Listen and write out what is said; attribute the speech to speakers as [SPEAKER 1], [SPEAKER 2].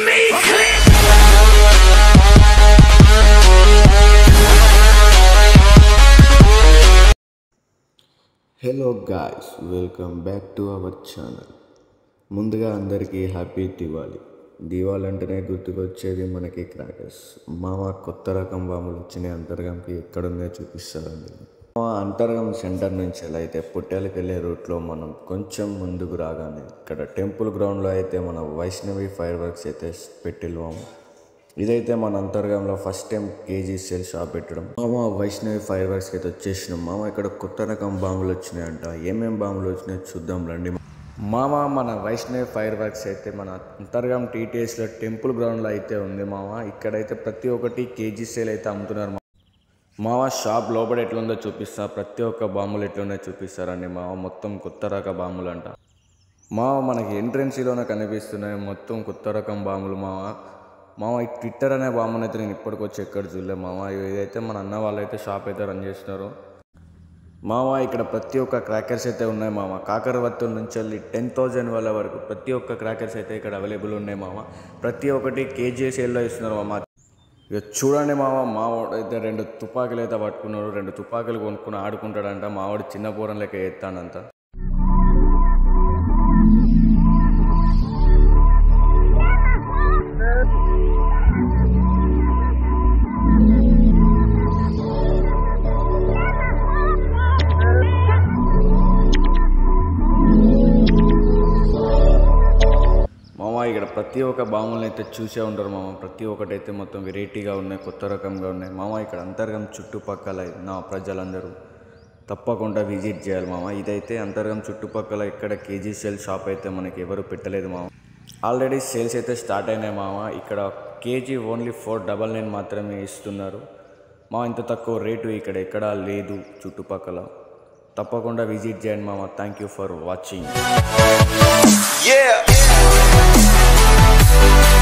[SPEAKER 1] me clear.
[SPEAKER 2] Hello guys welcome back to our channel ముందుగా అందరికీ happy Diwali Diwali అంటేనే గుర్తుకొచ్చేది మనకి క్రాకర్స్ మామ కొత్త రకం బాంబులు వచ్చినాయి అంతర్గంకి ఎక్కడుందో చూపిస్తారండి మామ అంతర్గం సెంటర్ నుంచి ఎలా అయితే పుట్టేలకు వెళ్ళే రూట్లో మనం కొంచెం ముందుకు రాగానే ఇక్కడ టెంపుల్ గ్రౌండ్లో అయితే మన వైష్ణవి ఫైర్ వర్క్స్ అయితే పెట్టిల్వాము ఇదైతే మన అంతర్గంలో first time KG sale shop పెట్టడం మామ వైష్ణవి ఫైర్ వర్క్స్కి అయితే వచ్చేసినాం మామ ఇక్కడ కొత్త రకం బాంబులు వచ్చినాయంట ఏమేం బాంబులు వచ్చినాయో చూద్దాం రండి మామ మన వైష్ణవి ఫైర్ వర్క్స్ అయితే మన అంతర్గం టీటీఎస్లో టెంపుల్ గ్రౌండ్లో అయితే ఉంది మామ ఇక్కడైతే ప్రతి ఒక్కటి కేజీ సేల్ అయితే అమ్ముతున్నారు మామ. మావ షాప్ లోపల ఎట్లుందో చూపిస్తా ప్రతి ఒక్క బాంబులు ఎట్లున్నాయో చూపిస్తారండి మావ మొత్తం కొత్త రక బాంబులు అంట మావ మనకి ఎంట్రెన్సీలోనే కనిపిస్తున్నాయి మొత్తం కొత్త రకం బాంబులు మావ మావ ఈ ట్విట్టర్ అనే బాంబుని అయితే నేను ఇప్పటికొచ్చి ఎక్కడ చూడలే మావ ఇదైతే మన అన్న వాళ్ళు అయితే షాప్ అయితే రన్ చేస్తున్నారు మామ ఇక్కడ ప్రతి ఒక్క క్రాకర్స్ అయితే ఉన్నాయి మామ కాకరవత్తుల నుంచి వెళ్ళి టెన్ థౌజండ్ వాళ్ళ వరకు ప్రతి ఒక్క క్రాకర్స్ అయితే ఇక్కడ అవైలబుల్ ఉన్నాయి మామ ప్రతి ఒక్కటి కేజీ సేల్లో ఇస్తున్నారు మామ ఇక చూడండి మామ మావాడు అయితే రెండు తుపాకులు అయితే పట్టుకున్నాడు రెండు తుపాకులు కొనుక్కుని ఆడుకుంటాడంట మావాడు చిన్న పూరం లెక్క ఎత్తాడంట మామ ఇక్కడ ప్రతి ఒక్క బాంబులను అయితే చూసే ఉంటారు మామ ప్రతి ఒక్కటి అయితే మొత్తం వెరైటీగా ఉన్నాయి కొత్త రకంగా ఉన్నాయి మామ ఇక్కడ అంతర్గం చుట్టుపక్కల నా ప్రజలందరూ తప్పకుండా విజిట్ చేయాలి మామ ఇదైతే అంతర్గం చుట్టుపక్కల ఇక్కడ కేజీ సేల్ షాప్ అయితే మనకి ఎవరు పెట్టలేదు మామ ఆల్రెడీ సేల్స్ అయితే స్టార్ట్ అయినాయి మామ ఇక్కడ KG only four double nine మాత్రమే ఇస్తున్నారు మా ఇంత తక్కువ రేటు ఇక్కడ ఎక్కడా లేదు చుట్టుపక్కల తప్పకుండా విజిట్ చేయండి మామ thank you for watching
[SPEAKER 1] Yeah.